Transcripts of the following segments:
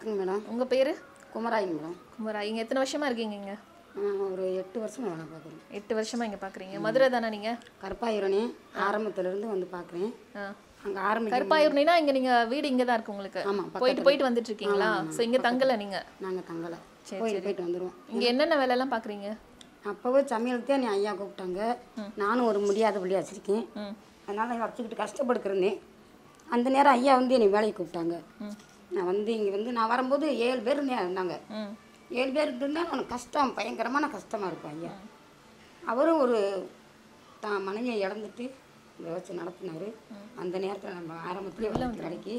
வணக்கம் மேடம் உங்க பேரு குமராயிங்க மேடம் குமரா இங்க எத்தனை வருஷமா இருக்கீங்க இங்க நான் ஒரு எட்டு வருஷம் வேலை பார்க்குறேன் எட்டு வருஷமா இங்க பாக்குறீங்க மதுரை தானே நீங்க கருப்பாயூரணி ஆரம்பத்துலேருந்து வந்து பார்க்குறேன் ஆ. அங்கே ஆரம்பிக்க கருப்பாயூர்னா இங்க நீங்க வீடு இங்க தான் இருக்கு உங்களுக்கு ஆமாம் போயிட்டு போயிட்டு வந்துட்டு இருக்கீங்களா சோ இங்க தங்கல நீங்க நாங்கள் தங்கலை கோயில் போயிட்டு வந்துடுவோம் இங்க என்னென்ன வேலை எல்லாம் பாக்குறீங்க அப்போவே சமையலுக்கே நீ ஐயா கூப்பிட்டாங்க நானும் ஒரு முடியாத பள்ளி வச்சுருக்கேன் ம் அதனால் வச்சுக்கிட்டு கஷ்டப்படுக்கிறேனே அந்த நேரம் ஐயா வந்து என்னை வேலைக்கு கூப்பிட்டாங்க நான் வந்து இங்கே வந்து நான் வரும்போது ஏழு பேர் இருந்தாங்க ம் ஏழு பேர் இருந்தால் எனக்கு கஷ்டம் பயங்கரமான கஷ்டமாக இருக்கும் ஐயா அவரும் ஒரு தான் மனைவியை இழந்துட்டு இதை வச்சு நடத்தினார் அந்த நேரத்தில் நம்ம ஆரம்பத்துலேயே வந்து வேலைக்கு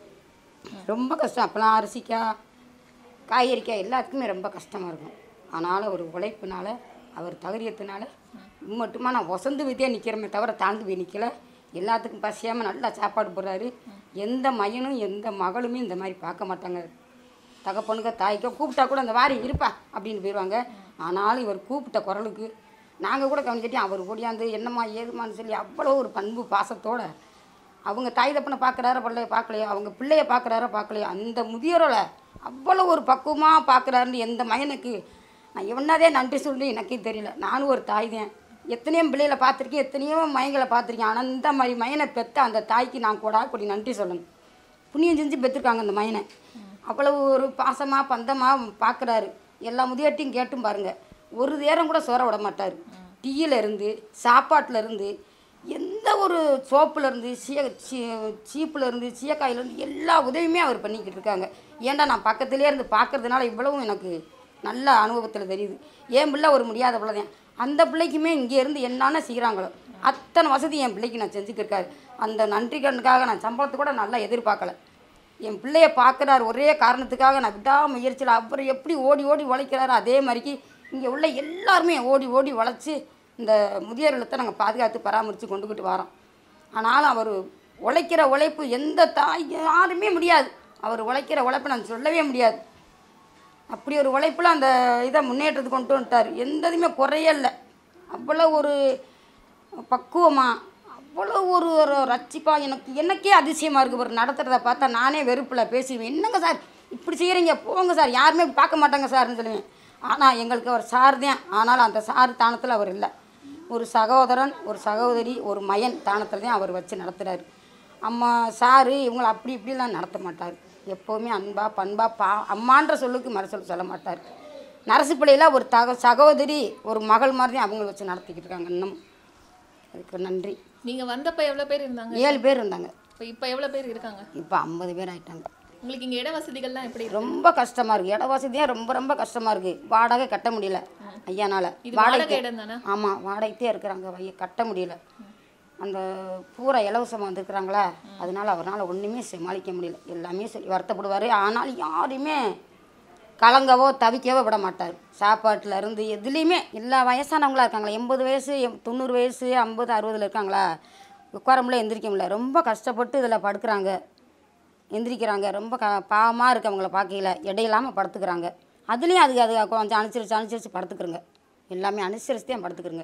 ரொம்ப கஷ்டம் அப்போலாம் அரிசிக்கா காய்கறிக்காய் எல்லாத்துக்குமே ரொம்ப கஷ்டமாக இருக்கும் ஆனாலும் ஒரு உழைப்புனால அவர் தகரியத்தினால மட்டுமா நான் ஒசந்து விதியாக நிற்கிறோமே தவிர தாழ்ந்து போய் நிற்கல எல்லாத்துக்கும் பசியாமல் நல்லா சாப்பாடு போடுறாரு எந்த மகனும் எந்த மகளுமே இந்த மாதிரி பார்க்க மாட்டாங்க தகப்பனுக்க தாய்க்கோ கூப்பிட்டா கூட அந்த வாரி இருப்பா அப்படின்னு போயிடுவாங்க ஆனாலும் இவர் கூப்பிட்ட குரலுக்கு நாங்கள் கூட கவனிச்சிட்டோம் அவர் ஓடியாந்து என்னம்மா ஏதுமான்னு சொல்லி அவ்வளோ ஒரு பண்பு பாசத்தோட அவங்க தாய் தப்பனை பார்க்குறாரோ பிள்ளைய பார்க்கலையோ அவங்க பிள்ளைய பார்க்குறாரோ பார்க்கலையோ அந்த முதியோரோட அவ்வளோ ஒரு பக்குவமாக பார்க்குறாருன்னு எந்த மகனுக்கு நான் எவனாதே நன்றி சொல்லி எனக்கே தெரியல நானும் ஒரு தாய் தான் எத்தனையோ பிள்ளைகளை பார்த்துருக்கேன் எத்தனையோ மயங்களை பார்த்துருக்கேன் ஆனால் இந்த மாதிரி மயனை பெற்ற அந்த தாய்க்கு நான் கூட கூடி நன்றி சொல்லணும் புண்ணியம் செஞ்சு பெற்றிருக்காங்க அந்த மயனை அவ்வளவு ஒரு பாசமாக பந்தமாக பார்க்குறாரு எல்லா முதியோட்டையும் கேட்டும் பாருங்க ஒரு நேரம் கூட சோற விட மாட்டார் டீயில இருந்து சாப்பாட்டுல இருந்து எந்த ஒரு சோப்புல இருந்து சீய சீ- சீப்புல இருந்து சீயக்காயில இருந்து எல்லா உதவியுமே அவர் பண்ணிக்கிட்டு இருக்காங்க ஏன்டா நான் பக்கத்துலேயே இருந்து பார்க்கறதுனால இவ்வளவும் எனக்கு நல்ல அனுபவத்தில் தெரியுது என் பிள்ளை ஒரு முடியாத பிள்ளை தான் அந்த பிள்ளைக்குமே இங்கே இருந்து என்னென்ன செய்கிறாங்களோ அத்தனை வசதி என் பிள்ளைக்கு நான் செஞ்சுக்கிருக்காரு அந்த நன்றி கண்ணுக்காக நான் சம்பளத்தை கூட நல்லா எதிர்பார்க்கல என் பிள்ளைய பார்க்குறாரு ஒரே காரணத்துக்காக நான் விடாமுயற்சியில் அவர் எப்படி ஓடி ஓடி உழைக்கிறாரோ அதே மாதிரிக்கு இங்கே உள்ள எல்லாருமே ஓடி ஓடி உழைச்சி இந்த முதியோர் இல்லத்தை நாங்கள் பாதுகாத்து பராமரித்து கொண்டுக்கிட்டு வரோம் ஆனாலும் அவர் உழைக்கிற உழைப்பு எந்த தாய் யாருமே முடியாது அவர் உழைக்கிற உழைப்பை நான் சொல்லவே முடியாது அப்படி ஒரு உழைப்பில் அந்த இதை முன்னேற்றத்துக்கு கொண்டு வந்துட்டார் எந்த இதுவுமே குறையே இல்லை அவ்வளோ ஒரு பக்குவமாக அவ்வளோ ஒரு ஒரு ரட்சிப்பா எனக்கு எனக்கே அதிசயமாக இருக்குது ஒரு நடத்துகிறத பார்த்தா நானே வெறுப்பில் பேசுவேன் என்னங்க சார் இப்படி செய்கிறீங்க போங்க சார் யாருமே பார்க்க மாட்டாங்க சார்னு சொல்லுவேன் ஆனால் எங்களுக்கு அவர் சார் தான் ஆனாலும் அந்த சார் தானத்தில் அவர் இல்லை ஒரு சகோதரன் ஒரு சகோதரி ஒரு மயன் தானத்தில் தான் அவர் வச்சு நடத்துகிறாரு அம்மா சாரு இவங்களை அப்படி இப்படிலாம் நடத்த மாட்டார் எப்போவுமே அன்பா பண்பா பா அம்மான்ற சொல்லுக்கு மறுசொல் சொல்ல மாட்டார் நரசுப்பள்ளியில் ஒரு தக சகோதரி ஒரு மகள் மாதிரி தான் அவங்கள வச்சு நடத்திக்கிட்டு இருக்காங்க இன்னும் அதுக்கு நன்றி நீங்க வந்தப்ப எவ்வளவு பேர் இருந்தாங்க ஏழு பேர் இருந்தாங்க இப்ப இப்ப எவ்வளவு பேர் இருக்காங்க இப்போ ஐம்பது பேர் ஆயிட்டாங்க உங்களுக்கு இங்க இட வசதிகள்லாம் எப்படி இருக்கு ரொம்ப கஷ்டமாக இருக்குது இட வசதியாக ரொம்ப ரொம்ப கஷ்டமாக இருக்குது வாடகை கட்ட முடியல ஐயானால இது வாடகை வாடகை இடம் தானே ஆமாம் வாடகைத்தே இருக்கிறாங்க வைய கட்ட முடியல அந்த பூரா இலவசமாக வந்திருக்கிறாங்களா அதனால அவரால் ஒன்றுமே சமாளிக்க முடியல எல்லாமே சொல்லி வருத்தப்படுவார் ஆனால் யாரையுமே கலங்கவோ தவிக்கவோ விட மாட்டார் சாப்பாட்டில் இருந்து எதுலேயுமே எல்லா வயசானவங்களா இருக்காங்களா எண்பது வயசு எம்- தொண்ணூறு வயசு ஐம்பது அறுபதுல இருக்காங்களா உட்கார முடியல எந்திரிக்க முடியல ரொம்ப கஷ்டப்பட்டு இதில் படுக்கிறாங்க எந்திரிக்கிறாங்க ரொம்ப க பாவமாக இருக்கு அவங்கள பார்க்கையில இடையில்லாமல் படுத்துக்கிறாங்க அதுலேயும் அது அது கொஞ்சம் அனுசரித்து அனுசரித்து படுத்துக்கிறங்க எல்லாமே அனுசரித்து தான் படுத்துக்கிறங்க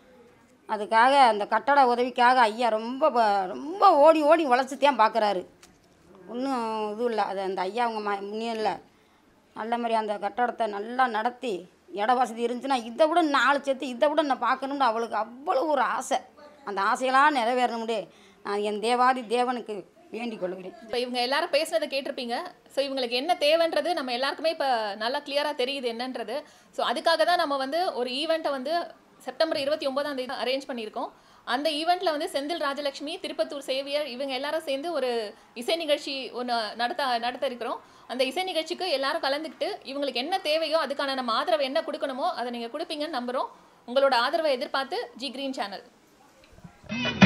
அதுக்காக அந்த கட்டட உதவிக்காக ஐயா ரொம்ப ப- ரொம்ப ஓடி ஓடி உழைச்சி தான் பார்க்குறாரு ஒன்றும் இதுவும் இல்லை அது அந்த ஐயா அவங்க ம முன்னியும் இல்லை நல்ல மாதிரி அந்த கட்டடத்தை நல்லா நடத்தி இட வசதி இருந்துச்சுன்னா இதை விட நாலு சேர்த்து இதை விட நான் பார்க்கணும்னு அவளுக்கு அவ்வளோ ஒரு ஆசை அந்த ஆசையெல்லாம் நிறைவேறணும்னு நான் என் தேவாதி தேவனுக்கு வேண்டிக் கொள்கிறேன் இப்போ இவங்க எல்லாரும் பேசுனதை கேட்டிருப்பீங்க ஸோ இவங்களுக்கு என்ன தேவைன்றது நம்ம எல்லாருக்குமே இப்போ நல்லா கிளியராக தெரியுது என்னன்றது ஸோ அதுக்காக தான் நம்ம வந்து ஒரு ஈவெண்ட்டை வந்து செப்டம்பர் இருபத்தி ஒன்பதாம் தேதி அரேஞ்ச் பண்ணியிருக்கோம் அந்த ஈவெண்ட்ல வந்து செந்தில் ராஜலட்சுமி திருப்பத்தூர் சேவியர் இவங்க எல்லாரும் சேர்ந்து ஒரு இசை நிகழ்ச்சி ஒன்று நடத்த நடத்த இருக்கிறோம் அந்த இசை நிகழ்ச்சிக்கு எல்லாரும் கலந்துக்கிட்டு இவங்களுக்கு என்ன தேவையோ அதுக்கான நம்ம ஆதரவு என்ன கொடுக்கணுமோ அதை நீங்கள் கொடுப்பீங்கன்னு நம்புகிறோம் உங்களோட ஆதரவை எதிர்பார்த்து ஜி கிரீன் சேனல்